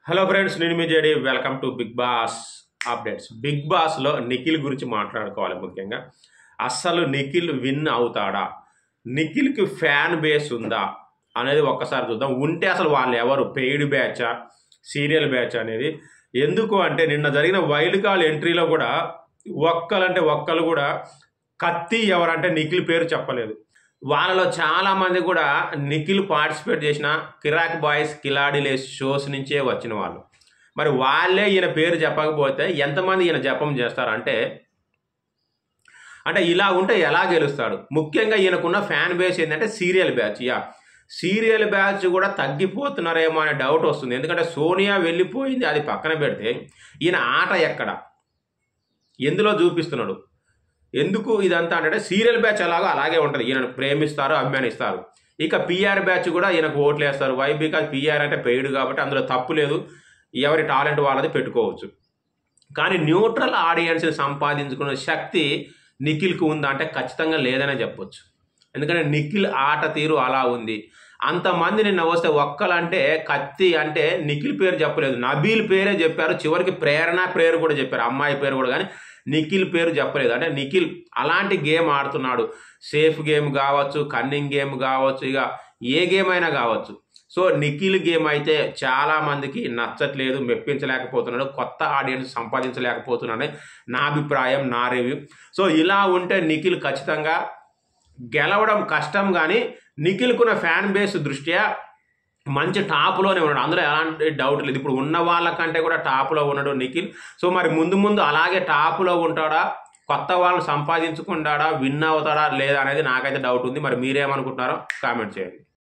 hello friends నేను మీ JD welcome to Bigg Boss updates Bigg బాస్లో నిఖిల్ గురించి మాట్లాడుకోవాలి ముఖ్యంగా అస్సలు నిఖిల్ విన్ అవుతాడా నిఖిల్కి ఫ్యాన్ బేస్ ఉందా అనేది ఒక్కసారి చూద్దాం ఉంటే అసలు వాళ్ళు ఎవరు పెయిడ్ బ్యాచా సీరియల్ బ్యాచ్ అనేది ఎందుకు అంటే నిన్న జరిగిన వైల్డ్ కాల్ ఎంట్రీలో కూడా ఒక్కలంటే ఒక్కలు కూడా కత్తి ఎవరంటే నిఖిల్ పేరు చెప్పలేదు వాళ్ళలో చాలా మంది కూడా నిఖిల్ పార్టిసిపేట్ చేసిన కిరాక్ బాయ్స్ కిలాడిలేస్ షోస్ నుంచే వచ్చిన వాళ్ళు మరి వాళ్ళే ఈయన పేరు చెప్పకపోతే ఎంతమంది ఈయన జపం చేస్తారంటే అంటే ఇలా ఉంటే ఎలా గెలుస్తాడు ముఖ్యంగా ఈయనకున్న ఫ్యాన్ బేస్ ఏంటంటే serial batch yeah serial batch కూడా తగ్గిపోతున్నారేమో అనే డౌట్ వస్తుంది ఎందుకంటే సోనియా వెళ్ళిపోయింది అది పక్కన పెడితే ఈయన ఆట ఎక్కడ ఎందులో చూపిస్తున్నాడు ఎందుకు ఇదంతా అంటే సీరియల్ బ్యాచ్ అలాగో అలాగే ఉంటుంది ఈయనను ప్రేమిస్తారు అభిమానిస్తారు ఇక పిఆర్ బ్యాచ్ కూడా ఈయనకు ఓట్లు వేస్తారు వై బికాజ్ పిఆర్ అంటే పెయిడ్ కాబట్టి అందులో తప్పు లేదు ఎవరి టాలెంట్ వాళ్ళది పెట్టుకోవచ్చు కానీ న్యూట్రల్ ఆడియన్స్ని సంపాదించుకునే శక్తి నిఖిల్కి ఉందా అంటే ఖచ్చితంగా లేదనే చెప్పొచ్చు ఎందుకంటే నిఖిల్ ఆట తీరు అలా ఉంది అంతమంది నిన్న వస్తే ఒక్కలంటే కత్తి అంటే నిఖిల్ పేరు చెప్పలేదు నబీల్ పేరే చెప్పారు చివరికి ప్రేరణ పేరు కూడా చెప్పారు అమ్మాయి పేరు కూడా కానీ నిఖిల్ పేరు చెప్పలేదు అంటే నిఖిల్ అలాంటి గేమ్ ఆడుతున్నాడు సేఫ్ గేమ్ కావచ్చు కన్నింగ్ గేమ్ కావచ్చు ఇక ఏ గేమ్ అయినా కావచ్చు సో నిఖిల్ గేమ్ అయితే చాలా మందికి నచ్చట్లేదు మెప్పించలేకపోతున్నాడు కొత్త ఆడియన్స్ సంపాదించలేకపోతున్నాడు నా అభిప్రాయం నా రివ్యూ సో ఇలా ఉంటే నిఖిల్ ఖచ్చితంగా గెలవడం కష్టం కానీ నిఖిల్కున్న ఫ్యాన్ బేస్ దృష్ట్యా మంచి టాప్లోనే ఉన్నాడు అందులో ఎలాంటి డౌట్ లేదు ఇప్పుడు ఉన్న వాళ్ళకంటే కూడా టాప్లో ఉన్నాడు నిఖిల్ సో మరి ముందు ముందు అలాగే టాప్లో ఉంటాడా కొత్త వాళ్ళని సంపాదించుకుంటాడా విన్ అవుతాడా లేదా అనేది నాకైతే డౌట్ ఉంది మరి మీరేమనుకుంటున్నారో కామెంట్ చేయండి